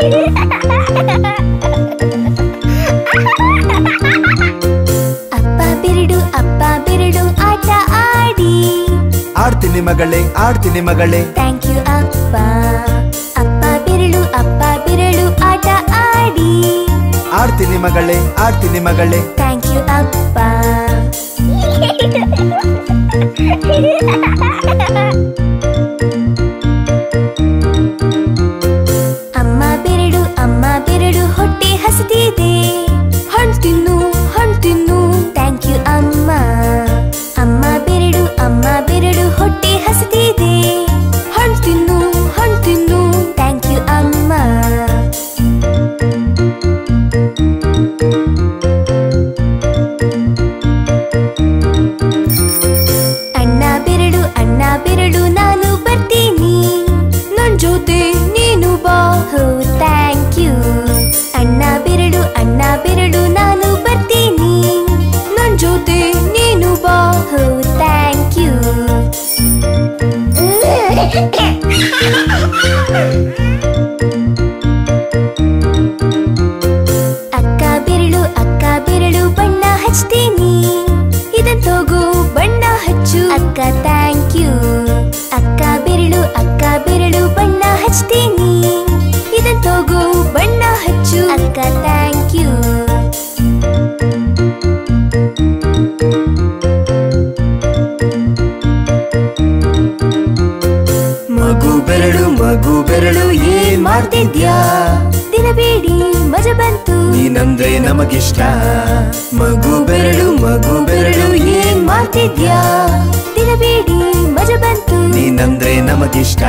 ಅಪ್ಪ ಬಿರುಡು ಅಪ್ಪ ಬಿರುಡು ಆಟ ಆಡಿ ಆಡ್ತೀನಿ ಮಗಳೇ ಆಡ್ತೀನಿ ಮಗಳೇ ಥ್ಯಾಂಕ್ ಯು ಅಪ್ಪ ಅಪ್ಪ ಬಿರುಳು ಅಪ್ಪ ಬಿರುಳು ಆಟ ಆಡಿ ಆಡ್ತೀನಿ ಮಗಳೇ ಆಡ್ತೀನಿ ಮಗಳೇ ಥ್ಯಾಂಕ್ ಯು ಅಪ್ಪ ಅಮ್ಮ ಬೆರಡು ಅಮ್ಮ ಬೆರಡು ಹೊಟ್ಟೆ ಹಸಿದಿದೆ ಹಣ್ಣು ತಿನ್ನು ಹಣ್ಣು ತಿನ್ನು ಥ್ಯಾಂಕ್ ಯು ಅಮ್ಮ ಅಮ್ಮ ಬೆರಡು ಅಮ್ಮ ಬೆರಡು ಹೊಟ್ಟೆ ಹಸಿದಿದೆ ಹಣ್ಣು ತಿನ್ನು ಹಣ್ಣು ತಿನ್ನು ಥ್ಯಾಂಕ್ ಯು ಅಮ್ಮ ಅಣ್ಣ ಬೆರಡು ಅಣ್ಣ ಬೆರಡು ನಾನು ಬರ್ತೀನಿ ನನ್ ಜೊತೆ ನೀನು ಬಾ ಹೋ ಥ್ಯಾಂಕ್ ಯು ಅಣ್ಣ ಬೆರಡು ಅಣ್ಣ ಬೆರಡು ನಾನು ಬರ್ತೀನಿ ನನ್ ಜೊತೆ ನೀನು ಬಾ ಹೋ ಥ್ಯಾಂಕ್ ಯು ಅಕ್ಕ ಬೆರಳು ಅಕ್ಕ ಬೆರಳು ಬಣ್ಣ ಹಚ್ತೀನಿ ಇದನ್ ತಗೋ ಬಣ್ಣ ಹಚ್ಚು ಅಕ್ಕ ಥ್ಯಾಂಕ್ ಯು ಅಕ್ಕ ಬೆರಳು ಅಕ್ಕ ಬೆರಳು ಬಣ್ಣ ಹಚ್ತೀನಿ ಇದನ್ ತಗೋ ಬಣ್ಣ ಹಚ್ಚು ಅಕ್ಕ ಥ್ಯಾಂಕ್ ಯು ಮಗು ಬೆರಳು ಮಗು ಬೆರಳು ಏನ್ ಮಾಡ್ತಿದ್ಯಾ ದಿನಬೇಡಿ ಮಜ ಬಂತು ನೀನಂದ್ರೆ ನಮಗಿಷ್ಟ ಮಗು ಬೆರಳು ಮಗು ಬೆರಳು ಏನ್ ಮಾಡ್ತಿದ್ಯಾ ದಿನಬೇಡಿ ಮಜ ಬಂತು ನೀನಂದ್ರೆ ನಮಗಿಷ್ಟ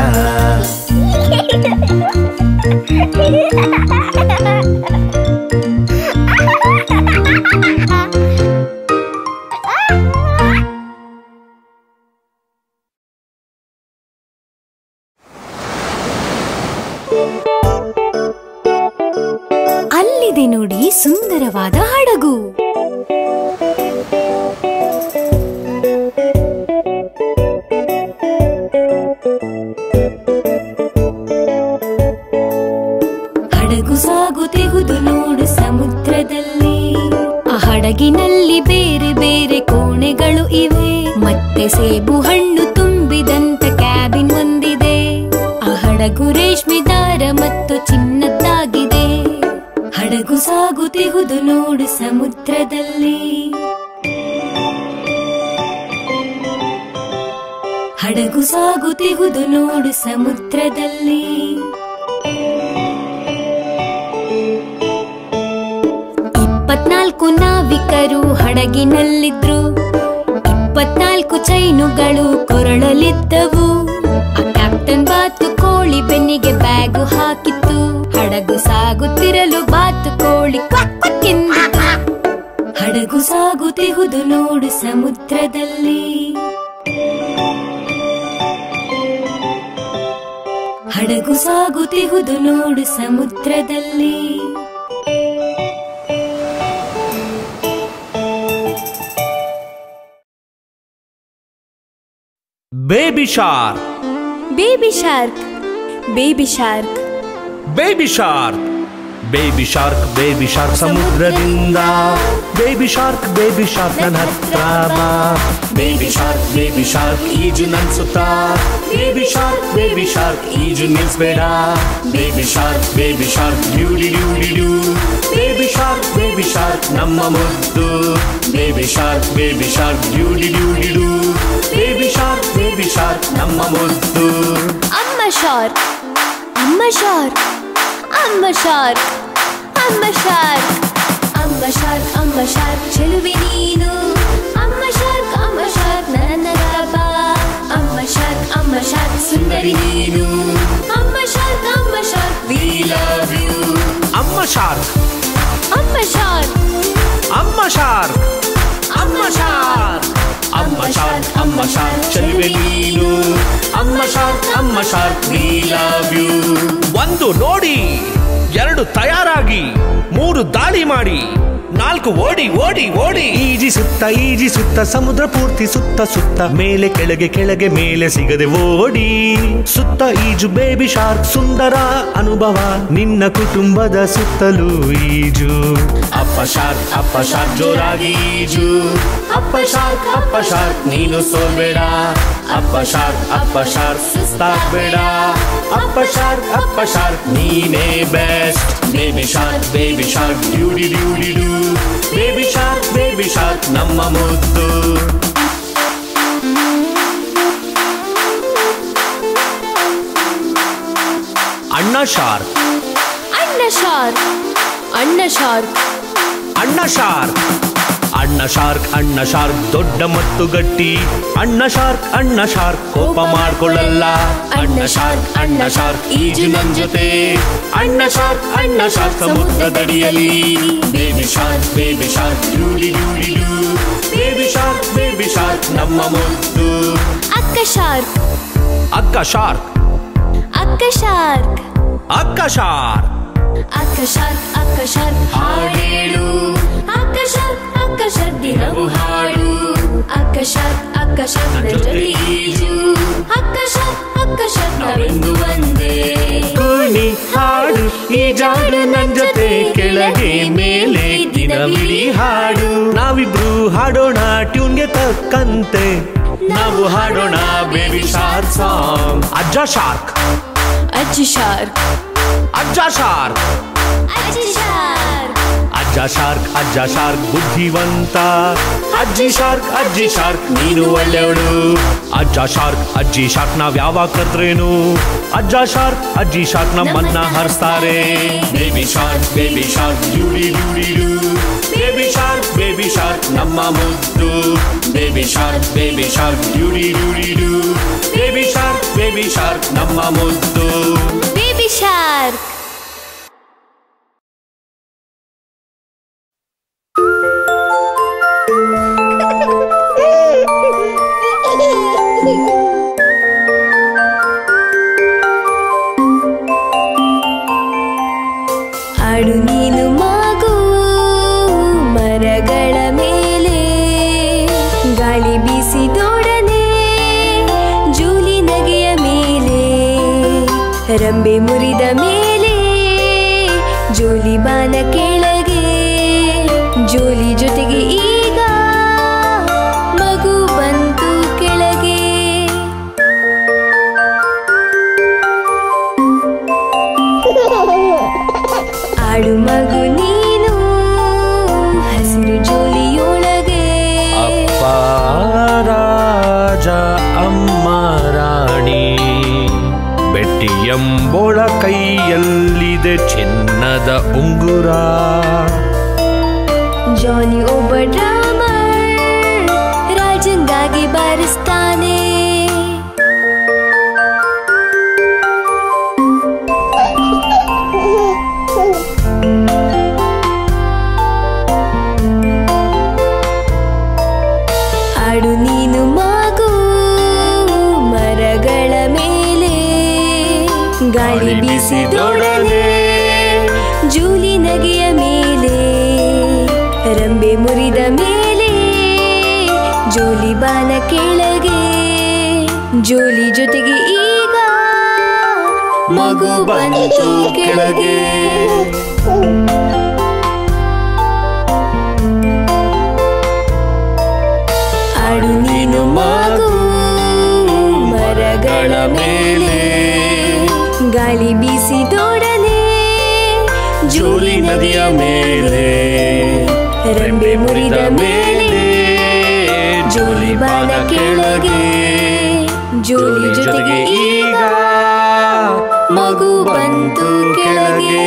ಅಲ್ಲಿದೆ ನೋಡಿ ಸುಂದರವಾದ ಹಡಗು ಹಡಗು ಸಾಗುತ್ತಿಹುದು ನೋಡು ಸಮುದ್ರದಲ್ಲಿ ಆ ಹಡಗಿನಲ್ಲಿ ಬೇರೆ ಬೇರೆ ಕೋಣೆಗಳು ಇವೆ ಮತ್ತೆ ಸೇಬು ಹಣ್ಣು ತುಂಬಿದಂತ ಕ್ಯಾಬಿನ್ ಒಂದಿದೆ ಆ ಹಡಗು ರೇಷ್ಮೆ ದಾರ ಮತ್ತು ಚಿನ್ನದ್ದಾಗಿದೆ ಹಡಗು ಸಾಗುತ್ತಿಹುದು ನೋಡು ಸಮುದ್ರದಲ್ಲಿ ಹಡಗು ಸಾಗುತ್ತಿಹುದು ನೋಡು ಸಮುದ್ರದಲ್ಲಿ ಇಪ್ಪತ್ನಾಲ್ಕು ನಾವಿಕರು ಹಡಗಿನಲ್ಲಿದ್ರು ಇಪ್ಪತ್ನಾಲ್ಕು ಚೈನುಗಳು ಕೊರಳಲಿದ್ದವು ಆ ಕ್ಯಾಪ್ಟನ್ ಬಾತು ಕೋಳಿ ಬೆನ್ನಿಗೆ ಬ್ಯಾಗು ಹಾಕಿತ್ತು ಹಡಗು ಸಾಗುತ್ತಿರಲು ಬಾತು ಕೋಳಿ ಕ್ವಾಕ್ ಕ್ವಾಕ್ ಎಂದಿತು. ಹಡಗು ಸಾಗುತ್ತಿಹುದು ನೋಡು ಸಮುದ್ರದಲ್ಲಿ ಹಡಗು ಸಾಗುತ್ತಿಹುದು ನೋಡು ಸಮುದ್ರದಲ್ಲಿ baby shark baby shark baby shark baby shark baby shark baby shark ಸಮುದ್ರದಿಂದ ಬೇಬಿ ಶಾರ್ಕ್ ಬೇಬಿ ಶಾರ್ಕ್ ನನ್ನ ಹತ್ರ ಬಾ ಬೇಬಿ ಶಾರ್ಕ್ ಬೇಬಿ ಶಾರ್ಕ್ ಈಜು ನನ್ ಸುತ್ತ ಬೇಬಿ ಶಾರ್ಕ್ ಬೇಬಿ ಶಾರ್ಕ್ ಈಜು ನಿಲ್ಸ್ಬೇಡ ಬೇಬಿ ಶಾರ್ಕ್ ಬೇಬಿ ಶಾರ್ಕ್ ಡ್ಯೂಡಿ ಡ್ಯೂಡಿ ಡ್ಯೂ ಬೇಬಿ ಶಾರ್ಕ್ ಬೇಬಿ ಶಾರ್ಕ್ ನಮ್ಮ ಮುದ್ದು ಬೇಬಿ ಶಾರ್ಕ್ ಬೇಬಿ ಶಾರ್ಕ್ ಡ್ಯೂಡಿ ಡ್ಯೂಡಿ ಡ್ಯೂ ಬೇಬಿ ಶಾರ್ಕ್ ಬೇಬಿ ಶಾರ್ಕ್ ನಮ್ಮ ಮುದ್ದು ಅಮ್ಮ ಶಾರ್ಕ್ ಅಮ್ಮ ಶಾರ್ಕ್ ಅಮ್ಮ ಶಾರ್ಕ್ ಅಮ್ಮ ಶಾರ್ಕ್ ಅಮ್ಮ ಶಾರ್ಕ್ ಅಮ್ಮ ಶಾರ್ಕ್ ಚೆಲುವೆ ನೀನು ಅಮ್ಮ ಶಾರ್ಕ್ ಅಮ್ಮ ಶಾರ್ಕ್ ನನ್ನ ಬಾ ಅಮ್ಮ ಶಾರ್ಕ್ ಅಮ್ಮ ಶಾರ್ಕ್ ಸುಂದರಿ ನೀನು ಅಮ್ಮ ಶಾರ್ಕ್ ಅಮ್ಮ ಶಾರ್ಕ್ ವಿ ಲವ್ ಯು ಅಮ್ಮ ಶಾರ್ಕ್ ಅಮ್ಮ ಶಾರ್ಕ್ ಅಮ್ಮ ಶಾರ್ಕ್ ಅಮ್ಮ ಶಾರ್ಕ್ ಅಮ್ಮ ಶಾರ್ಕ್ ಅಮ್ಮ ಶಾರ್ಕ್ ಚೆಲುವೆ ನೀನು ಅಮ್ಮ ಶಾರ್ಕ್ ಅಮ್ಮ ಶಾರ್ಕ್ ವಿ ಲವ್ ಯು ಒಂದು ನೋಡಿ ಎರಡು ತಯಾರಾಗಿ ಮೂರು ಮೂರು ದಾಳಿ ಮಾಡಿ ನಾಲ್ಕು ಓಡಿ ಓಡಿ ಓಡಿ ಈಜಿ ಸುತ್ತ ಈಜಿ ಸುತ್ತ ಸಮುದ್ರ ಪೂರ್ತಿ ಸುತ್ತ ಸುತ್ತ ಮೇಲೆ ಕೆಳಗೆ ಕೆಳಗೆ ಮೇಲೆ ಸಿಗದೆ ಓಡಿ ಸುತ್ತ ಈಜು ಬೇಬಿ ಶಾರ್ಕ್ ಸುಂದರ ಅನುಭವ ನಿನ್ನ ಕುಟುಂಬದ ಸುತ್ತಲೂ ಈಜು ಅಪ್ಪ ಶಾರ್ಕ್ ಅಪ್ಪ ಶಾರ್ಕ್ ಜೋರಾಗಿ ಈಜು ಅಪ್ಪ ಶಾರ್ಕ್ ಅಪ್ಪ ಶಾರ್ಕ್ ನೀನು ಸೋಲ್ಬೇಡ ಅಪ್ಪ ಶಾರ್ಕ್ ಅಪ್ಪ ಶಾರ್ಕ್ ಸುಸ್ತಾಗ್ಬೇಡ ಅಪ್ಪ ಶಾರ್ಕ್ ಅಪ್ಪ ಶಾರ್ಕ್ ನೀನೇ best baby shark baby shark ಡ್ಯೂಡಿ ಡ್ಯೂಡಿ ಡೂ ಬೇಬಿ ಶಾರ್ಕ್ ಬೇಬಿ ಶಾರ್ಕ್ ನಮ್ಮ ಮುದ್ದು ಅಣ್ಣ ಶಾರ್ಕ್ ಅಣ್ಣ ಶಾರ್ಕ್ ಅಣ್ಣ ಶಾರ್ಕ್ ಅಣ್ಣ ಶಾರ್ಕ್ ಅಣ್ಣ ಶಾರ್ಕ್ ಅಣ್ಣ ಶಾರ್ಕ್ ದೊಡ್ಡ ಮತ್ತು ಗಟ್ಟಿ ಅಣ್ಣ ಶಾರ್ಕ್ ಅಣ್ಣ ಶಾರ್ಕ್ ಕೋಪ ಮಾಡ್ಕೊಳ್ಳಲ್ಲ ಅಣ್ಣ ಶಾರ್ಕ್ ಅಣ್ಣ ಶಾರ್ಕ್ ಈಜು ನನ್ ಜೊತೆ ಅಣ್ಣ ಶಾರ್ಕ್ ಅಣ್ಣ ಶಾರ್ಕ್ ಸಮುದ್ರದಡಿಯಲ್ಲಿ ಬೇಬಿ ಶಾರ್ಕ್ ಬೇಬಿ ಶಾರ್ಕ್ ಡ್ಯೂಡಿ ಡ್ಯೂಡಿ ಡೂ ಬೇಬಿ ಶಾರ್ಕ್ ಬೇಬಿ ಶಾರ್ಕ್ ನಮ್ಮ ಮುದ್ದು ಅಕ್ಕ ಶಾರ್ಕ್ ಅಕ್ಕ ಶಾರ್ಕ್ ಅಕ್ಕ ಶಾರ್ಕ್ ಅಕ್ಕ ಶಾರ್ಕ್ ಅಕ್ಕ ಶಾರ್ಕ್ ಅಕ್ಕ ಶಾರ್ಕ್ ಹಾಡೇಳು ಅಕ್ಕ ಶಾರ್ಕ್ ಅಕ್ಕ ಶಾರ್ಕ್ ದಿನವೂ ಹಾಡು ಅಕ್ಕ ಶಾರ್ಕ್ ಅಕ್ಕ ಶಾರ್ಕ್ ನನ್ ಜೊತೆ ಈಜು ಅಕ್ಕ ಶಾರ್ಕ್ ಅಕ್ಕ ಶಾರ್ಕ್ ನಾವೆಂದು ಒಂದೇ ಕುಣಿ ಹಾಡು ಈ ಜಾಡು ನನ್ ಜೊತೆ ಕೆಳಗೆ ಮೇಲೆ ದಿನವಿಡೀ ಹಾಡು ನಾವಿಬ್ರು ಹಾಡೋಣ ಟ್ಯೂನ್ಗೆ ತಕ್ಕಂತೆ ನಾವು ಹಾಡೋಣ ಬೇಬಿ ಶಾರ್ಕ್ ಸಾಂಗ್ ಅಜ್ಜ ಶಾರ್ಕ್ ಅಜ್ಜಿ ಶಾರ್ಕ್ ಅಜ್ಜ ಶಾರ್ಕ್ ಅಜ್ಜಿ ಶಾರ್ಕ್ ಅಜ್ಜ ಶಾರ್ಕ್ ಅಜ್ಜ ಶಾರ್ಕ್ ಬುದ್ಧಿವಂತ ಅಜ್ಜಿ ಶಾರ್ಕ್ ಅಜ್ಜಿ ಶಾರ್ಕ್ ನೀನು ಒಳ್ಳೆಯವಳು ಅಜ್ಜ ಶಾರ್ಕ್ ಅಜ್ಜಿ ಶಾರ್ಕ್ ನಾವ್ ಯಾವಾಗ ಕತ್ರೇನು ಅಜ್ಜ ಶಾರ್ಕ್ ಅಜ್ಜಿ ಶಾರ್ಕ್ ನಮ್ಮನ್ನ ಹರಿಸ್ತಾರೆ ಬೇಬಿ ಶಾರ್ಕ್ ಬೇಬಿ ಶಾರ್ಕ್ ಡ್ಯೂಡಿ ಡ್ಯೂಡಿ ಡೂ ಬೇಬಿ ಶಾರ್ಕ್ ಬೇಬಿ ಶಾರ್ಕ್ ನಮ್ಮ ಮುದ್ದು ಬೇಬಿ ಶಾರ್ಕ್ ಬೇಬಿ ಶಾರ್ಕ್ ಡ್ಯೂಡಿ ಡ್ಯೂಡಿ ಡೂ ಬೇಬಿ ಶಾರ್ಕ್ ಬೇಬಿ ಶಾರ್ಕ್ ನಮ್ಮ ಮುದ್ದು ಬೇಬಿ ಶಾರ್ಕ್ ಆಡು ನೀನು ಮಗು ಮರಗಳ ಮೇಲೆ ಗಾಳಿ ಬೀಸಿದೊಡನೆ ಜೂಲಿ ನಗೆಯ ಮೇಲೆ ರಂಬೆ ಮುರಿದ ಮೇಲೆ ಜೋಲಿ ಬಾನ ಕೆಳಗೆ ಜೋಲಿ ಜೊತೆಗೆ ಈಗ ಮಗು ಬಂತು ಕೆಳಗೆ ಆಡು ಮಗು ನೀನು ಹಸಿರು ಜೋಲಿಯೊಳಗೆ ಅಪ್ಪ ರಾಜ ಅಮ್ಮ ರಾಣಿ ಬೆಟ್ಟಿ ಎಂಬೋಳ ಕೈಯಲ್ಲಿದೆ ಚಿನ್ನದ ಉಂಗುರ ಜಾನಿ ಒಬ್ಬ ಡ್ರಾಮರ್ ರಾಜಂಗಾಗಿ ಬಾರಿಸ್ತಾನೆ ಆಡು ನೀನು ಮಗು ಮರಗಳ ಮೇಲೆ ಗಾಳಿ ಬೀಸಿದೊಡನೆ ಜೂಲಿ ನಗೆಯ ಮೇಲೆ ರಂಬೆ ಮುರಿದ ಮೇಲೆ ಜೋಲಿ ಬಾನ ಕೆಳಗೆ ಜೋಲಿ ಜೊತೆಗೆ ಈಗ ಮಗು ಬಂತು ಕೆಳಗೆ ಆಡು ನೀನು ಮಗು ಮರಗಳ ಮೇಲೆ ಗಾಳಿ ಬೀಸಿದೊಡನೆ ಜೋಲಿ ನದಿಯ ಮೇಲೆ ರಂಬೆ ಮುರಿದ ಮೇಲೆ ಜೋಲಿ ಬಾನ ಕೆಳಗೆ ಜೋಲಿ ಜೊತೆಗೆ ಈಗ ಮಗು ಬಂತು ಕೆಳಗೆ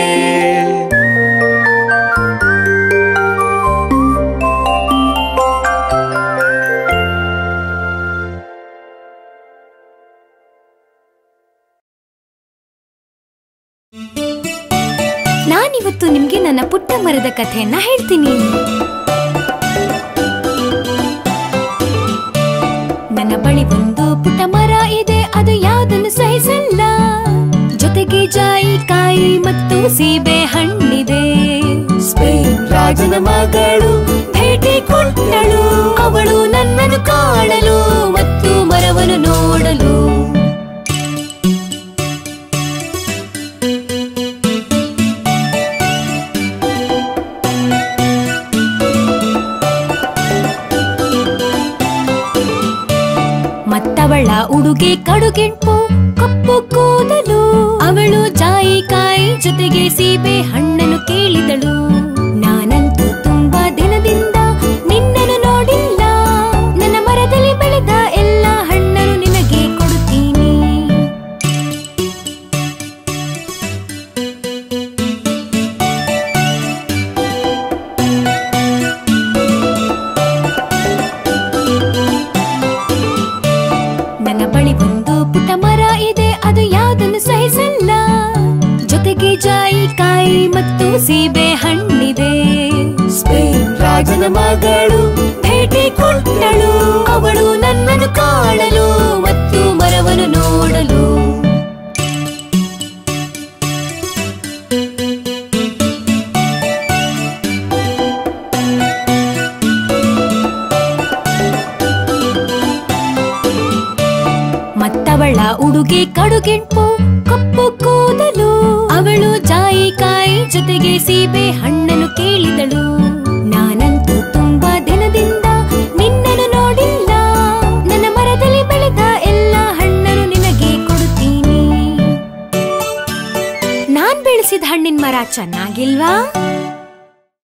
ನಾನಿವತ್ತು ನಿಮ್ಗೆ ನನ್ನ ಪುಟ್ಟ ಮರದ ಕಥೆಯನ್ನ ಹೇಳ್ತೀನಿ ನನ್ನ ಬಳಿ ಒಂದು ಪುಟ್ಟ ಮರ ಇದೆ ಅದು ಯಾವ್ದನ್ನು ಸಹಿಸಲ್ಲ ಜೊತೆಗೆ ಜಾಯಿ ಕಾಯಿ ಮತ್ತು ಸೀಬೆ ಹಣ್ಣಿದೆ ಸ್ಪೆ ರಾಜನ ಮಗಳು ಭೇಟಿ ಕೊಟ್ಟಳು ಅವಳು ನನ್ನನ್ನು ಕಾಣಲು ಮತ್ತು ಮರವನ್ನು ನೋಡಲು ಮತ್ತವಳ ಉಡುಗೆ ಕಡುಗೆಂಪು ಕಪ್ಪು ಕೂದಲು ಅವಳು ಜಾಯಿಕಾಯಿ ಜೊತೆಗೆ ಸೀಬೆ ಹಣ್ಣನ್ನು ಕೇಳಿದಳು ನಾನಂತೂ ತುಂಬಾ ದಿನದಿಂದ ನಿನ್ನನ್ನು ನೋಡಿಲ್ಲ ನನ್ನ ಮರದಲ್ಲಿ ಬೆಳೆದ ಎಲ್ಲ ಹಣ್ಣನ್ನು ನಿನಗೆ ಕೊಡುತ್ತೀನಿ ನನ್ನ ಬಳಿ ಒಂದು ಪುಟ್ಟ ಮರ ಇದೆ ಅದು ಯಾವುದನ್ನು ಸಹಿಸಲ್ಲ ಜೊತೆಗೆ ಜಾಯಿಕಾಯಿ ಮತ್ತು ಸೀಬೆ ಹಣ್ಣಿದೆ ಸ್ಪೇನ್ ರಾಜನ ಮಗಳು ಭೇಟಿ ಕೊಟ್ಟಳು ಅವಳು ನನ್ನನ್ನು ಕಾಣಲು ಮತ್ತು ಮರವನ್ನು ನೋಡಲು ಮತ್ತವಳ ಉಡುಗೆ ಕಡುಗೆಂಪು ಕಪ್ಪು ಕೂದಲು ಅವಳು ಜಾಯಿಕಾಯಿ ಜೊತೆಗೆ ಸೀಬೆ ಹಣ್ಣನ್ನು ಕೇಳಿದಳು ನಾನಂತೂ ತುಂಬಾ ದಿನದಿಂದ ನಿನ್ನನ್ನು ನೋಡಿಲ್ಲ ನನ್ನ ಮರದಲ್ಲಿ ಬೆಳೆದ ಎಲ್ಲ ಹಣ್ಣನ್ನು ನಿನಗೆ ಕೊಡುತ್ತೀನಿ ನಾನ್ ಬೆಳೆಸಿದ ಹಣ್ಣಿನ ಮರ ಚೆನ್ನಾಗಿಲ್ವಾ